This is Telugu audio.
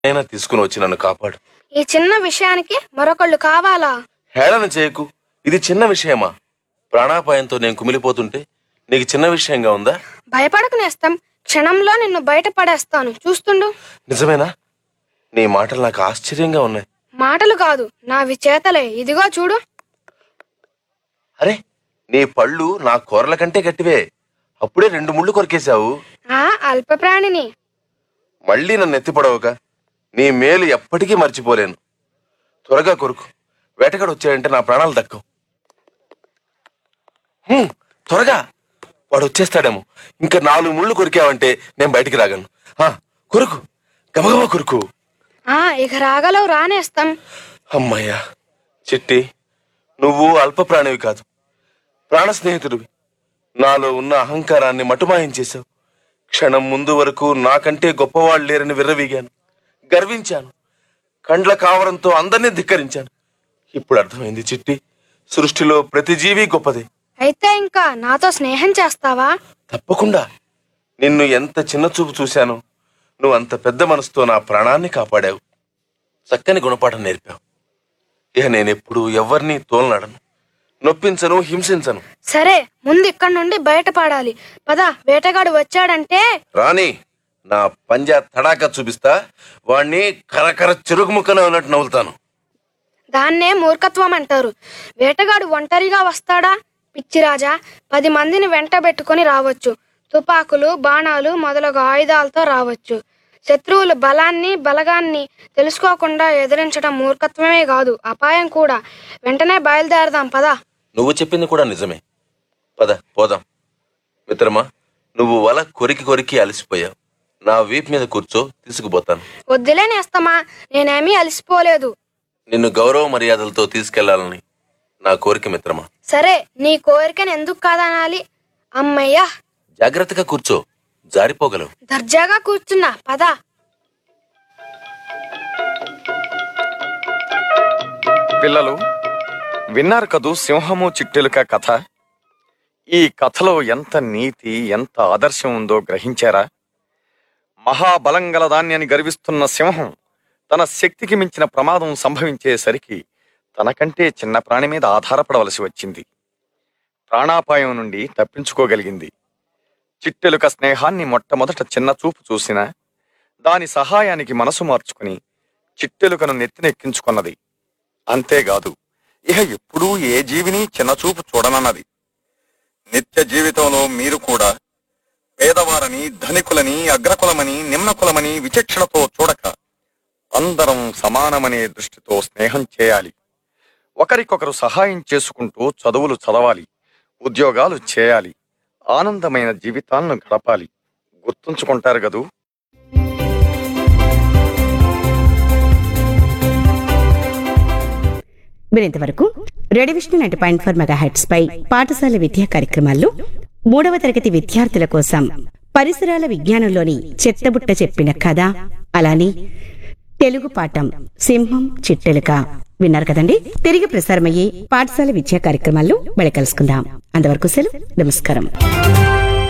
అయినా తీసుకుని వచ్చి నన్ను కాపాడు ఈ చిన్న విషయానికి మరొకళ్ళు కావాలా హేళన చేయకు ఇది చిన్న విషయమా ప్రాణాపాయంతో నేను కుమిలిపోతుంటే నీకు చిన్న విషయంగా ఉందా భయపడకు నేస్తం క్షణంలో నిన్ను బయట పడేస్తాను చూస్తుండు నిజమేనా నీ మాటలు నాకు ఆశ్చర్యంగా ఉన్నాయి మాటలు కాదు నావి చేతలే ఇదిగో చూడు అరే నీ పళ్ళు నా కూరల కంటే గట్టివే అప్పుడే రెండు ముళ్ళు కొరికేశావు ఆ అల్పప్రాణిని మళ్ళీ నన్ను ఎత్తిపడవుక నీ మేలు ఎప్పటికీ మర్చిపోలేను త్వరగా కొరుకు వేటగాడు వచ్చాడంటే నా ప్రాణాలు దక్కవు హ్మ్, త్వరగా వాడు వచ్చేస్తాడేమో ఇంకా నాలుగు ముళ్ళు కొరికావంటే నేను బయటికి రాగలను ఆ, కొరుకు గబగబా కొరుకు ఆ ఇక రాగలవు రానేస్తాం అమ్మయ్యా చిట్టి నువ్వు అల్ప ప్రాణివి కాదు ప్రాణ స్నేహితుడివి నాలో ఉన్న అహంకారాన్ని మటుమాయం చేశావు క్షణం ముందు వరకు నాకంటే గొప్పవాళ్ళు లేరని విర్రవీగాను గర్వించాను కండ్ల కావరంతో అందరినీ ధిక్కరించాను ఇప్పుడు అర్థమైంది చిట్టి సృష్టిలో ప్రతి జీవి గొప్పదే అయితే ఇంకా నాతో స్నేహం చేస్తావా తప్పకుండా నిన్ను ఎంత చిన్న చూపు చూశానో నువ్వు అంత పెద్ద మనసుతో నా ప్రాణాన్ని కాపాడావు చక్కని గుణపాఠం నేర్పావు ఇక నేనెప్పుడు ఎవరిని తోలనాడను నొప్పించను హింసించను సరే ముందు ఇక్కడి నుండి బయటపడాలి పద వేటగాడు వచ్చాడంటే రాణి నా పంజా తడాకా చూపిస్తా వాణ్ణి కరకర చెరుకు ముక్కనే ఉన్నట్టు నవ్వుతాను దాన్నే మూర్ఖత్వం అంటారు వేటగాడు ఒంటరిగా వస్తాడా పిచ్చిరాజా పది మందిని వెంట పెట్టుకుని రావచ్చు తుపాకులు బాణాలు మొదలగు ఆయుధాలతో రావచ్చు శత్రువుల బలాన్ని బలగాన్ని తెలుసుకోకుండా ఎదిరించడం మూర్ఖత్వమే కాదు అపాయం కూడా వెంటనే బయలుదేరదాం పదా నువ్వు చెప్పింది కూడా నిజమే పద పోదాం మిత్రమా నువ్వు వల కొరికి కొరికి అలసిపోయావు నా వీపు మీద కూర్చో తీసుకుపోతాను వద్దులే నేస్తమా నేనేమీ అలసిపోలేదు నిన్ను గౌరవ మర్యాదలతో తీసుకెళ్లాలని నా కోరిక మిత్రమా సరే నీ కోరికను ఎందుకు కాదనాలి అమ్మయ్యా జాగ్రత్తగా కూర్చో జారిపోగలవు దర్జాగా కూర్చున్నా పద పిల్లలు విన్నారు కదూ సింహము చిట్టెలుక కథ ఈ కథలో ఎంత నీతి ఎంత ఆదర్శం ఉందో గ్రహించారా మహాబలం గల దాన్ని గర్విస్తున్న సింహం తన శక్తికి మించిన ప్రమాదం సంభవించేసరికి తనకంటే చిన్న ప్రాణి మీద ఆధారపడవలసి వచ్చింది ప్రాణాపాయం నుండి తప్పించుకోగలిగింది చిట్టెలుక స్నేహాన్ని మొట్టమొదట చిన్న చూపు చూసిన దాని సహాయానికి మనసు మార్చుకుని చిట్టెలుకను నెత్తినెక్కించుకున్నది అంతేకాదు ఇహ ఎప్పుడూ ఏ జీవిని చిన్నచూపు చూడనన్నది నిత్య జీవితంలో మీరు కూడా పేదవారని ధనికులని అగ్రకులమని నిమ్నకులమని విచక్షణతో చూడక అందరం సమానమనే దృష్టితో స్నేహం చేయాలి ఒకరికొకరు సహాయం చేసుకుంటూ చదువులు చదవాలి ఉద్యోగాలు చేయాలి ఆనందమైన జీవితాలను గడపాలి గుర్తుంచుకుంటారు గదూ మీరింతవరకు రెడీ Vishnu ninety point four megahertz పై పాఠశాల విద్యా కార్యక్రమాల్లో మూడవ తరగతి విద్యార్థుల కోసం పరిసరాల విజ్ఞానంలోని చెత్తబుట్ట చెప్పిన కథ అలానే తెలుగు పాఠం సింహం చిట్టెలుక విన్నారు కదండి తిరిగి ప్రసారమయ్యే పాఠశాల విద్యా కార్యక్రమాల్లో మళ్ళీ కలుసుకుందాం అంతవరకు సెలవు నమస్కారం